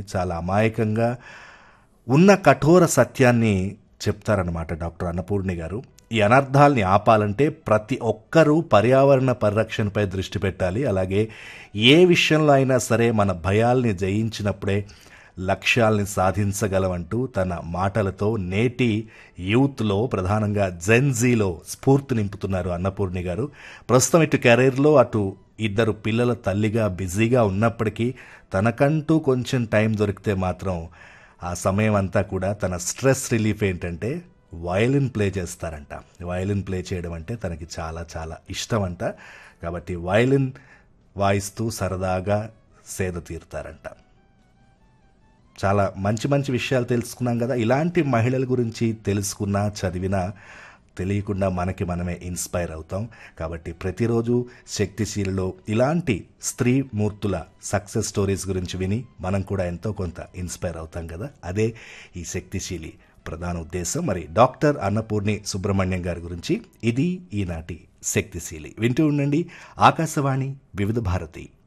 చాలా అమాయకంగా ఉన్న కఠోర సత్యాన్ని చెప్తారనమాట డాక్టర్ అన్నపూర్ణి గారు ఈ అనర్థాల్ని ఆపాలంటే ప్రతి ఒక్కరూ పర్యావరణ పరిరక్షణపై దృష్టి పెట్టాలి అలాగే ఏ విషయంలో అయినా సరే మన భయాల్ని జయించినప్పుడే లక్ష్యాల్ని సాధించగలమంటూ తన మాటలతో నేటి యూత్లో ప్రధానంగా జెన్జీలో స్ఫూర్తి నింపుతున్నారు అన్నపూర్ణి గారు ప్రస్తుతం ఇటు కెరీర్లో అటు ఇద్దరు పిల్లల తల్లిగా బిజీగా ఉన్నప్పటికీ తనకంటూ కొంచెం టైం దొరికితే మాత్రం ఆ సమయం అంతా కూడా తన స్ట్రెస్ రిలీఫ్ ఏంటంటే వయలిన్ ప్లే చేస్తారంట వయలిన్ ప్లే చేయడం అంటే తనకి చాలా చాలా ఇష్టం అంట కాబట్టి వయలిన్ వాయిస్తూ సరదాగా సేద తీరుతారంట చాలా మంచి మంచి విషయాలు తెలుసుకున్నాం కదా ఇలాంటి మహిళల గురించి తెలుసుకున్నా చదివినా తెలియకుండా మనకి మనమే ఇన్స్పైర్ అవుతాం కాబట్టి ప్రతిరోజు శక్తిశీలలో ఇలాంటి స్త్రీ మూర్తుల సక్సెస్ స్టోరీస్ గురించి విని మనం కూడా ఎంతో కొంత ఇన్స్పైర్ అవుతాం కదా అదే ఈ శక్తిశీలి ప్రధాన ఉద్దేశం మరి డాక్టర్ అన్నపూర్ణి సుబ్రహ్మణ్యం గారి గురించి ఇది ఈనాటి శక్తిశీలి వింటూ ఉండండి ఆకాశవాణి వివిధ భారతి